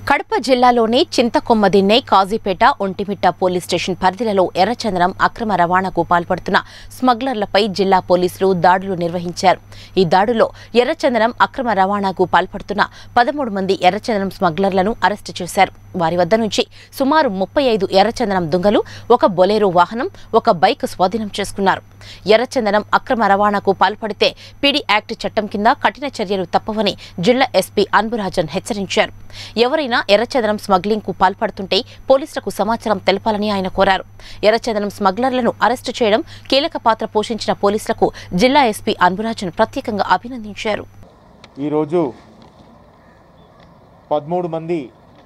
కడప జిల్లాలోని Chintakommadinne Kazipet Vontimitta police station పరిధిలలో ఎర్రచందనం అక్రమ రవాణాకు పాల్పడుతున్న స్మగ్లర్లపై జిల్లా పోలీసులు దాడులు నిర్వహించారు ఈ దాడుల్లో ఎర్రచందనం అక్రమ రవాణాకు పాల్పడుతున్న పదమూడు మంది ఎర్రచందనం స్మగ్లర్లను అరెస్టు చేశారు వారి వద్ద నుంచి సుమారు ముప్పై ఐదు ఎర్రచందనం దుంగలు ఒక బొలేరో వాహనం ఒక బైక్ స్వాధీనం చేసుకున్నారు ఎర్రచందనం అక్రమ రవాణాకు పాల్పడితే పీడీ యాక్ట్ చట్టం కింద కఠిన చర్యలు తప్పవని జిల్లా ఎస్పీ అన్బురాజన్ హెచ్చరించారు ఎవరైనా ఎర్రచందనం స్మగ్లింగ్ కు పాల్పడుతుంటే పోలీసులకు సమాచారం తెలపాలని ఆయన కోరారు ఎర్రచందనం స్మగ్లర్లను అరెస్టు చేయడం కీలక పాత్ర పోషించిన పోలీసులకు జిల్లా ఎస్పీ అన్బురాజన్ ప్రత్యేకంగా అభినందించారు ఈరోజు పదమూడు మంది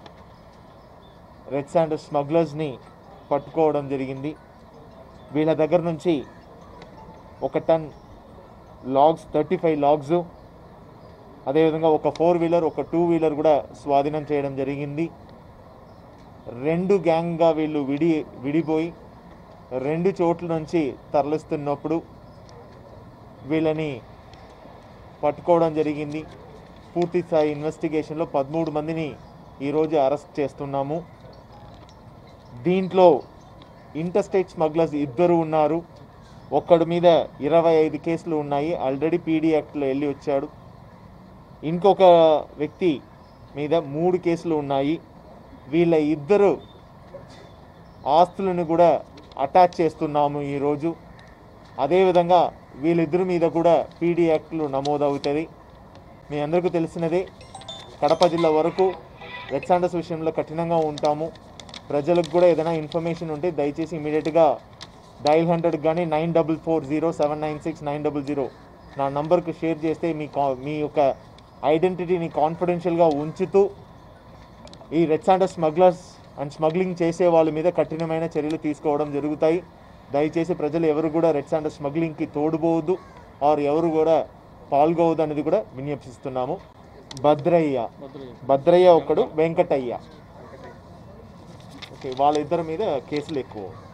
రెడ్ శాండ్ స్మగ్లర్స్ని పట్టుకోవడం జరిగింది వీళ్ళ దగ్గర నుంచి ఒక ton logs thirty five logs అదేవిధంగా ఒక ఫోర్ వీలర్ ఒక టూ వీలర్ కూడా స్వాధీనం చేయడం జరిగింది రెండు గ్యాంగ్గా వీళ్ళు విడి విడిపోయి రెండు చోట్ల నుంచి తరలిస్తున్నప్పుడు వీళ్ళని పట్టుకోవడం జరిగింది పూర్తి స్థాయి ఇన్వెస్టిగేషన్లో పదమూడు మందిని ఈరోజు అరెస్ట్ చేస్తున్నాము దీంట్లో ఇంటర్స్టేట్ స్మగ్లర్స్ ఇద్దరు ఉన్నారు ఒక్కడి మీద ఇరవై ఐదు కేసులు ఉన్నాయి ఆల్రెడీ పీడీ యాక్ట్లో వెళ్ళి వచ్చాడు ఇంకొక వ్యక్తి మీద మూడు కేసులు ఉన్నాయి వీళ్ళ ఇద్దరు ఆస్తులను కూడా అటాచ్ చేస్తున్నాము ఈరోజు అదేవిధంగా వీళ్ళిద్దరి మీద కూడా పీడీ యాక్ట్లు నమోదవుతుంది మీ అందరికీ తెలిసినదే కడప జిల్లా వరకు రెక్సాండర్స్ విషయంలో కఠినంగా ఉంటాము ప్రజలకు కూడా ఏదైనా ఇన్ఫర్మేషన్ ఉంటే దయచేసి ఇమీడియట్గా డైల్ హండ్రెడ్ కానీ nine double four zero seven nine six nine double zero నా నంబర్కి షేర్ చేస్తే మీ కా మీ యొక్క ఐడెంటిటీని కాన్ఫిడెన్షియల్గా ఉంచుతూ ఈ రెక్సాండర్ స్మగ్లర్స్ అండ్ స్మగ్లింగ్ చేసే వాళ్ళ మీద కఠినమైన చర్యలు తీసుకోవడం జరుగుతాయి దయచేసి ప్రజలు ఎవరు కూడా రెక్సాండర్ స్మగ్లింగ్కి తోడుపోవద్దు ఆర్ ఎవరు కూడా పాల్గొవద్దు అనేది కూడా విజ్ఞప్తిస్తున్నాము భద్రయ్య భద్రయ్య ఒకడు వెంకటయ్య ఓకే వాళ్ళిద్దరి మీద కేసులు ఎక్కువ